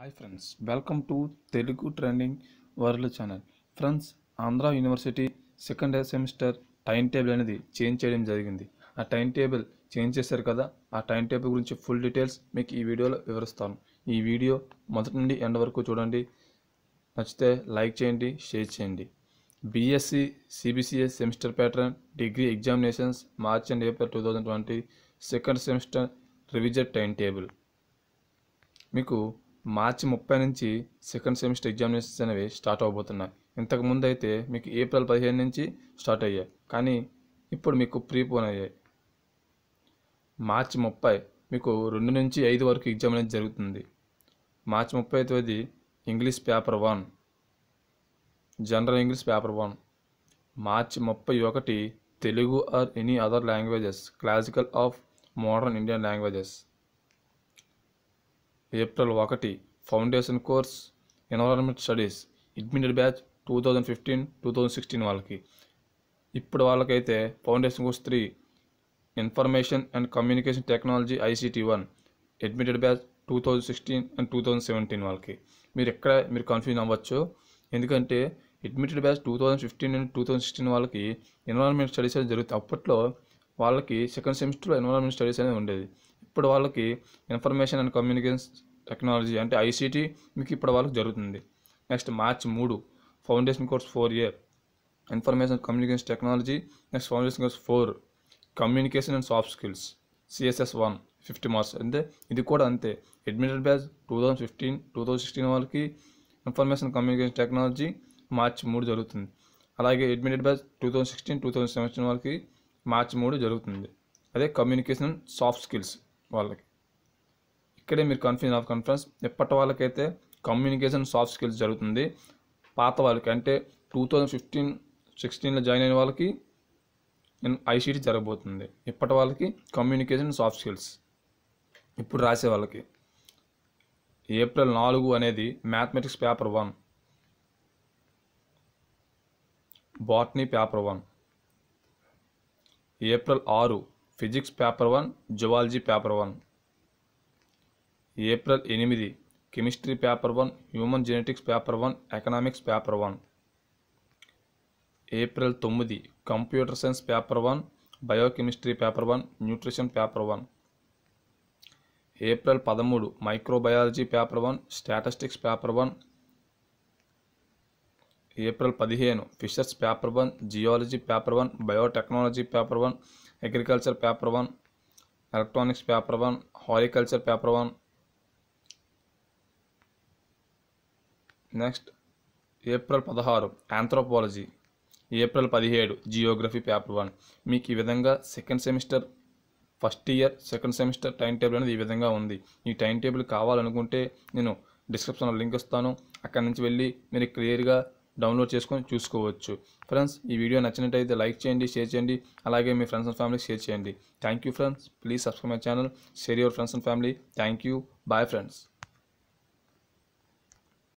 hi friends welcome to Telugu trending world channel friends Andhra university second year semester time table అనేది change చేయడం జరిగింది ఆ time table change చేశారు కదా ఆ టైం టేబుల్ గురించి ఫుల్ డీటెయిల్స్ మీకు ఈ వీడియోలో వివరిస్తాను ఈ వీడియో మొదటి నుండి ఎండ్ వరకు చూడండి నచ్చితే లైక్ చేయండి షేర్ చేయండి BSc CBCS semester pattern degree examinations March and April two thousand twenty second semester revision time table మీకు మార్చి ముప్పై నుంచి సెకండ్ సెమిస్టర్ ఎగ్జామినేషన్స్ అనేవి స్టార్ట్ అవబోతున్నాయి ఇంతకు ముందు అయితే మీకు ఏప్రిల్ పదిహేను నుంచి స్టార్ట్ అయ్యాయి కానీ ఇప్పుడు మీకు ప్రీపోన్ అయ్యాయి మార్చి ముప్పై మీకు రెండు నుంచి ఐదు వరకు ఎగ్జామ్ అనేది జరుగుతుంది మార్చి ముప్పై తేదీ English paper one general English paper one మార్చి ముప్పై ఒకటి Telugu or any other languages classical of modern Indian languages April ఒకటి foundation course environment studies admitted batch two thousand fifteen two thousand sixteen వాళ్ళకి ఇప్పుడు వాళ్ళకైతే foundation course three information and communication technology ICT one admitted batch two thousand sixteen and two thousand seventeen వాళ్ళకి మీరు ఎక్కడ మీరు confuse అవ్వచ్చు ఎందుకంటే admitted batch two thousand fifteen and two thousand sixteen వాళ్ళకి ఎన్వైరాన్మెంట్ స్టడీస్ అనేది జరుగుతాయి అప్పట్లో వాళ్ళకి సెకండ్ సెమిస్టర్లో ఎన్వైరాన్మెంట్ స్టడీస్ అనేది ఉండేది ఇప్పుడు వాళ్ళకి ఇన్ఫర్మేషన్ అండ్ కమ్యూనికేషన్ టెక్నాలజీ అంటే ఐసీటీ మీకు ఇప్పుడు వాళ్ళకి జరుగుతుంది నెక్స్ట్ మార్చ్ మూడు foundation course four year information communication technology next foundation course four communication and soft skills CSS one fifty marks అంటే ఇది కూడా అంతే admitted batch two thousand fifteen two thousand sixteen వాళ్ళకి ఇన్ఫర్మేషన్ కమ్యూనికేషన్ టెక్నాలజీ మార్చ్ మూడు జరుగుతుంది అలాగే admitted batch two thousand sixteen two thousand seventeen వాళ్ళకి March మూడు జరుగుతుంది అదే కమ్యూనికేషన్ సాఫ్ట్ స్కిల్స్ వాళ్ళకి ఇక్కడే మీరు కన్ఫ్యూజన్ ఆఫ్ కాన్ఫరెన్స్ ఎప్పటి వాళ్ళకైతే కమ్యూనికేషన్ సాఫ్ట్ స్కిల్స్ జరుగుతుంది పాత వాళ్ళకి అంటే టూ థౌజండ్ ఫిఫ్టీన్ సిక్స్టీన్లో జాయిన్ అయిన వాళ్ళకి ఐసీటీ జరగబోతుంది ఇప్పటి వాళ్ళకి కమ్యూనికేషన్ సాఫ్ట్ స్కిల్స్ ఇప్పుడు రాసే వాళ్ళకి ఏప్రిల్ నాలుగు అనేది mathematics paper one botany paper one April ఆరు physics paper one zoology paper one April ఎనిమిది chemistry paper one human genetics paper one economics paper one April తొమ్మిది computer science paper one biochemistry paper one nutrition paper one April పదమూడు microbiology paper one statistics paper one April పదిహేను fisheries paper one geology paper one biotechnology paper one agriculture paper one electronics paper one horticulture paper one next April పదహారు anthropology April పదిహేడు geography paper one మీకు ఈ విధంగా second semester first year second semester time table అనేది ఈ విధంగా ఉంది ఈ టైం టేబుల్ కావాలనుకుంటే నేను డిస్క్రిప్షన్లో లింక్ ఇస్తాను అక్కడి నుంచి వెళ్ళి మీరు క్లియర్గా డౌన్లోడ్ చేసుకొని చూసుకోవచ్చు ఫ్రెండ్స్ ఈ వీడియో నచ్చినట్టయితే లైక్ చేయండి షేర్ చేయండి అలాగే మీ ఫ్రెండ్స్ అండ్ ఫ్యామిలీకి షేర్ చేయండి thank you friends please subscribe my channel share your friends and family thank you bye friends